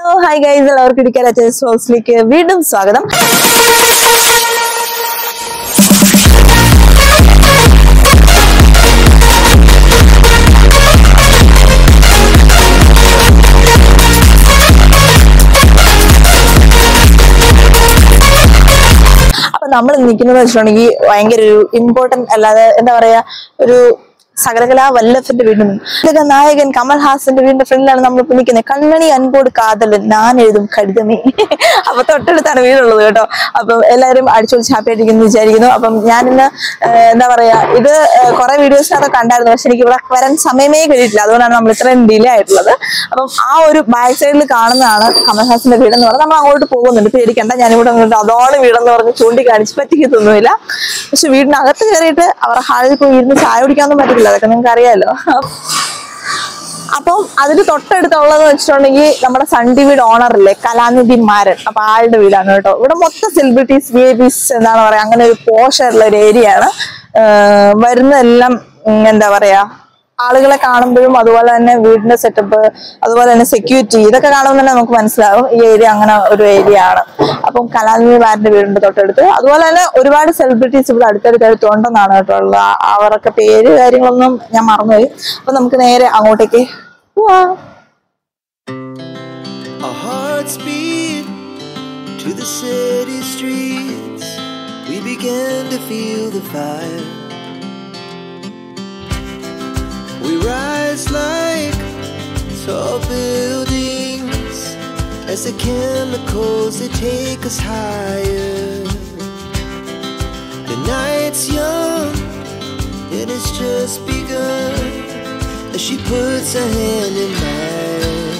Hello hi guys എല്ലാവർക്കും ഇടിക്കാൻ ഹൗസിലേക്ക് വീണ്ടും സ്വാഗതം അപ്പൊ നമ്മൾ നിൽക്കുന്നത് വെച്ചിട്ടുണ്ടെങ്കിൽ ഭയങ്കര ഒരു ഇമ്പോർട്ടന്റ് അല്ലാതെ എന്താ പറയാ ഒരു സകലകലാ വല്ലഭന്റെ വീടിന് മുന്നിൽ. ഇതൊക്കെ നായകൻ കമൽഹാസന്റെ വീടിന്റെ ഫ്രണ്ടിലാണ് നമ്മളിപ്പോ നിൽക്കുന്നത് കൺമണി അൻപോട് കാതലൻ ഞാൻ എഴുതും കഴുതമേ അപ്പൊ തൊട്ടടുത്താണ് വീടുള്ളത് കേട്ടോ അപ്പം എല്ലാവരും അടിച്ചൊളിച്ച് ഹാപ്പി ആയിട്ടിരിക്കുന്നു വിചാരിക്കുന്നു അപ്പം ഞാനിന്ന് ഏഹ്, എന്താ പറയാ ഇത് കുറെ വീഡിയോസിനൊക്കെ കണ്ടായിരുന്നു പക്ഷെ എനിക്ക് ഇവിടെ വരാൻ സമയമേ കിട്ടിയിട്ടില്ല അതുകൊണ്ടാണ് നമ്മൾ ഇത്രയും ഡിലേ ആയിട്ടുള്ളത് അപ്പം ആ ഒരു ബാക്ക് സൈഡിൽ കാണുന്നതാണ് കമൽഹാസന്റെ വീടെന്ന് പറഞ്ഞാൽ നമ്മൾ അങ്ങോട്ട് പോകുന്നുണ്ട് പേടിക്കണ്ട ഞാനിവിടെ നിന്നിട്ട് അതോളം വീടെന്ന് പറഞ്ഞ് ചൂണ്ടിക്കാണിച്ച് പറ്റിക്കത്തൊന്നുമില്ല പക്ഷെ വീടിനകത്ത് കയറിയിട്ട് അവരുടെ ഹാളിൽ പോയി ഇരുന്ന് ചായ കുടിക്കാനൊന്നും പറ്റില്ല അതൊക്കെ നിങ്ങൾക്ക് അറിയാലോ അപ്പം അതിന് തൊട്ടടുത്തുള്ളതെന്ന് വെച്ചിട്ടുണ്ടെങ്കിൽ നമ്മുടെ സൺ ടി വിയുടെ ഓണറില്ലേ കലാനിധി മാരൻ അപ്പൊ ആളുടെ വീടാണ് കേട്ടോ ഇവിടെ മൊത്തം സെലിബ്രിറ്റീസ് വി ഐ പീസ് എന്താണ് പറയാ അങ്ങനെ ഒരു പോഷായിട്ടുള്ള ഒരു ഏരിയ ആണ് ആഹ് വരുന്നതെല്ലാം ഉം, എന്താ പറയാ ആളുകളെ കാണുമ്പോഴും അതുപോലെ തന്നെ വീടിന്റെ സെറ്റപ്പ് അതുപോലെ തന്നെ സെക്യൂരിറ്റി ഇതൊക്കെ കാണുമ്പോൾ തന്നെ നമുക്ക് മനസ്സിലാവും ഈ ഏരിയ അങ്ങനെ ഒരു ഏരിയ ആണ് അപ്പം കലാനിധി മാരന്റെ വീടിന്റെ തൊട്ടടുത്ത് അതുപോലെ തന്നെ ഒരുപാട് സെലിബ്രിറ്റീസ് ഇവിടെ അടുത്തടുത്ത് ഉണ്ടെന്നാണ് കേട്ടോ ഉള്ളത് ആ- അവരൊക്കെ പേര് കാര്യങ്ങളൊന്നും ഞാൻ മറന്നുപോയി അപ്പൊ നമുക്ക് നേരെ അങ്ങോട്ടേക്ക് പോവാം Our hearts beat to the city streets. We began to feel the fire. We rise like tall buildings as the chemicals they take us higher. The night's young and it's just begun as she puts her hand in mine.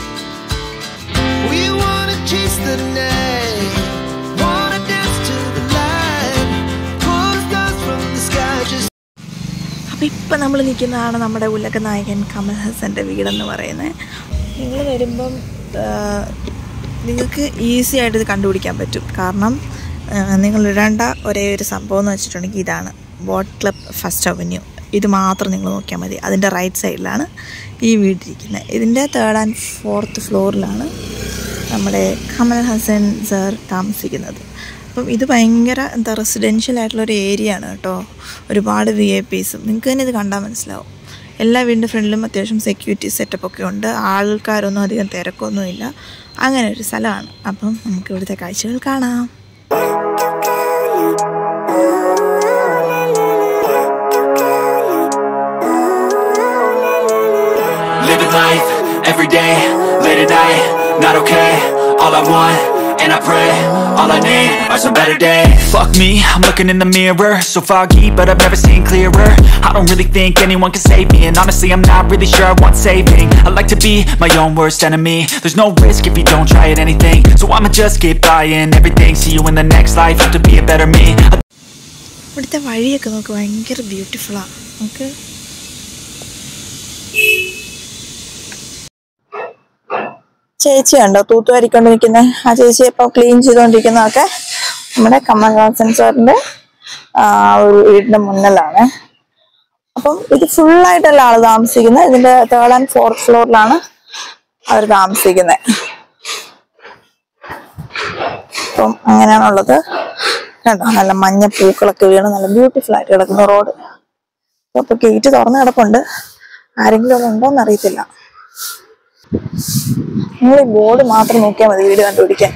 We wanna chase the night, wanna dance to the light, pull the stars from the sky, just അപ്പൊ ഇപ്പൊ നമ്മൾ നിൽക്കുന്നതാണ് നമ്മുടെ ഉലക നായകൻ കമൽഹാസന്റെ വീടെന്ന് പറയുന്നത് നിങ്ങൾ വരുമ്പം ആ, നിങ്ങൾക്ക് ഈസി ആയിട്ട് ഇത് കണ്ടുപിടിക്കാൻ പറ്റും കാരണം ആ, നിങ്ങൾ ഇടേണ്ട ഒരേ ഒരു സംഭവം എന്ന് വെച്ചിട്ടുണ്ടെങ്കിൽ ഇതാണ് ബോട്ട് ക്ലബ് ഫസ്റ്റ് അവന്യൂ ഇത് മാത്രം നിങ്ങൾ നോക്കിയാൽ മതി അതിൻ്റെ റൈറ്റ് സൈഡിലാണ് ഈ വീടിരിക്കുന്നത് ഇതിൻ്റെ തേർഡ് ആൻഡ് ഫോർത്ത് ഫ്ലോറിലാണ് നമ്മുടെ കമൽ ഹസൻ സാർ താമസിക്കുന്നത് അപ്പം ഇത് ഭയങ്കര എന്താ റെസിഡൻഷ്യൽ ആയിട്ടുള്ള ഒരു ഏരിയ ആണ് കേട്ടോ ഒരുപാട് വി ഐ പീസും നിങ്ങൾക്ക് തന്നെ ഇത് കണ്ടാൽ മനസ്സിലാവും എല്ലാ വീടിൻ്റെ ഫ്രണ്ടിലും അത്യാവശ്യം സെക്യൂരിറ്റി സെറ്റപ്പ് ഒക്കെ ഉണ്ട് ആൾക്കാരൊന്നും അധികം തിരക്കൊന്നുമില്ല അങ്ങനെ ഒരു സ്ഥലമാണ് അപ്പം നമുക്ക് ഇവിടുത്തെ കാഴ്ചകൾ കാണാം Living life every day, late at night, not okay. All I want, and I pray, all I need are some better days. Fuck me, I'm looking in the mirror, so foggy, but I've never seen clearer. I don't really think anyone can save me, and honestly, I'm not really sure I want saving. I like to be my own worst enemy. There's no risk if you don't try at anything, so I'ma just keep buying everything. See you in the next life, have to be a better me. I ഇവിടുത്തെ വഴിയൊക്കെ നമുക്ക് ഭയങ്കര ബ്യൂട്ടിഫുള്ളാണ് നമുക്ക് ചേച്ചി ഉണ്ടോ തൂത്തുവാരിക്കൊണ്ട് നിൽക്കുന്നത് ആ ചേച്ചി ഇപ്പോൾ ക്ലീൻ ചെയ്തുകൊണ്ടിരിക്കുന്നതൊക്കെ നമ്മുടെ കമൽഹാസൻ സാറിന്റെ ആ ഒരു വീടിന്റെ മുന്നിലാണ് അപ്പം ഇത് ഫുള്ളായിട്ടല്ല ആള് താമസിക്കുന്നത് ഇതിന്റെ തേർഡ് ആൻഡ് ഫോർത്ത് ഫ്ലോറിലാണ് അവർ താമസിക്കുന്നത് അപ്പം അങ്ങനെയാണുള്ളത് കണ്ടോ നല്ല മഞ്ഞ പൂക്കളൊക്കെ വീണ് നല്ല ബ്യൂട്ടിഫുൾ ആയിട്ട് കിടക്കുന്ന റോഡ് അപ്പൊ ഗേറ്റ് തുറന്ന് കിടപ്പുണ്ട് ആരെങ്കിലും അവിടെ ഉണ്ടോന്ന് അറിയത്തില്ല നിങ്ങൾ ഈ ബോർഡ് മാത്രം നോക്കിയാൽ മതി വീട് കണ്ടുപിടിക്കാൻ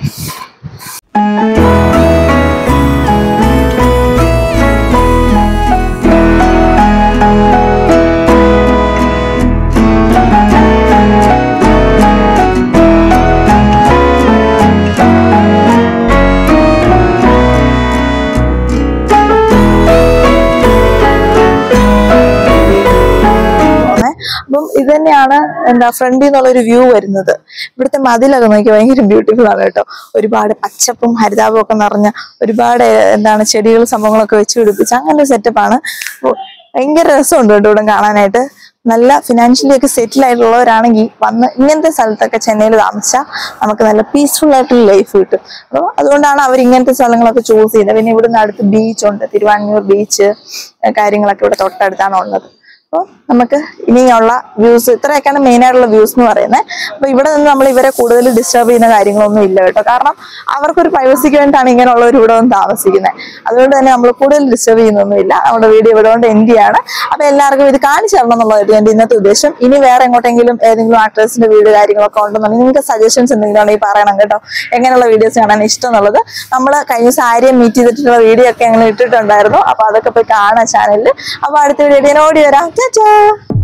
പോകുന്നത് അപ്പം ഇത് തന്നെയാണ് എന്താ ഫ്രണ്ടിൽ നിന്നുള്ള ഒരു വ്യൂ വരുന്നത് ഇവിടുത്തെ മതിലൊക്കെ നോക്കി ഭയങ്കര ബ്യൂട്ടിഫുൾ ആണ് കേട്ടോ ഒരുപാട് പച്ചപ്പും ഹരിതാപവും ഒക്കെ നിറഞ്ഞ ഒരുപാട് ഏഹ്, എന്താണ് ചെടികൾ സംഭവങ്ങളൊക്കെ വെച്ച് പിടിപ്പിച്ച് അങ്ങനെ ഒരു സെറ്റപ്പാണ് ഭയങ്കര രസമുണ്ട് കേട്ടോ ഇവിടെ കാണാനായിട്ട് നല്ല ഫിനാൻഷ്യലി ഒക്കെ സെറ്റിൽ ആയിട്ടുള്ളവരാണെങ്കിൽ വന്ന് ഇങ്ങനത്തെ സ്ഥലത്തൊക്കെ ചെന്നൈയിൽ താമസിച്ചാൽ നമുക്ക് നല്ല പീസ്ഫുൾ ആയിട്ടുള്ള ലൈഫ് കിട്ടും അപ്പോൾ അതുകൊണ്ടാണ് അവർ ഇങ്ങനത്തെ സ്ഥലങ്ങളൊക്കെ ചൂസ് ചെയ്യുന്നത് പിന്നെ ഇവിടുന്ന് അടുത്ത് ബീച്ച് ഉണ്ട് തിരുവാൻമിയൂർ ബീച്ച് കാര്യങ്ങളൊക്കെ ഇവിടെ തൊട്ടടുത്താണ് ഉള്ളത് അപ്പോൾ നമുക്ക് ഇനിയുള്ള വ്യൂസ് ഇത്രയൊക്കെയാണ് മെയിൻ ആയിട്ടുള്ള വ്യൂസ് എന്ന് പറയുന്നത് അപ്പോൾ ഇവിടെ നിന്ന് നമ്മൾ ഇവരെ കൂടുതൽ ഡിസ്റ്റർബ് ചെയ്യുന്ന കാര്യങ്ങളൊന്നും ഇല്ല കേട്ടോ കാരണം അവർക്കൊരു പ്രൈവസിക്ക് വേണ്ടിയിട്ടാണ് ഇങ്ങനെയുള്ളവർ ഇവിടെ വന്ന് താമസിക്കുന്നത് അതുകൊണ്ട് തന്നെ നമ്മൾ കൂടുതൽ ഡിസ്റ്റർബ് ചെയ്യുന്നൊന്നുമില്ല നമ്മുടെ വീഡിയോ ഇവിടെ കൊണ്ട് എൻഡ് ചെയ്യാണ് അപ്പോൾ എല്ലാവർക്കും ഇത് കാണിച്ചു തരണം എന്നുള്ളതായിരുന്നു എൻ്റെ ഇന്നത്തെ ഉദ്ദേശം ഇനി വേറെ എങ്ങോട്ടെങ്കിലും ഏതെങ്കിലും ആക്ടേഴ്സിന്റെ വീഡിയോ കാര്യങ്ങളൊക്കെ ഉണ്ടെന്നുണ്ടെങ്കിൽ നിങ്ങൾക്ക് സജഷൻസ് എന്തെങ്കിലും ഉണ്ടെങ്കിൽ പറയണം കേട്ടോ എങ്ങനെയുള്ള വീഡിയോസ് കാണാൻ ഇഷ്ടം എന്നുള്ളത് നമ്മൾ കഴിഞ്ഞ ദിവസം ആരെയും മീറ്റ് ചെയ്തിട്ടുള്ള വീഡിയോ ഒക്കെ അങ്ങനെ ഇട്ടിട്ടുണ്ടായിരുന്നു അപ്പോൾ അതൊക്കെ പോയി കാണാം ചാനലിൽ അപ്പോൾ അടുത്ത വീഡിയോ ഞാൻ ഓടി വരാം ചാ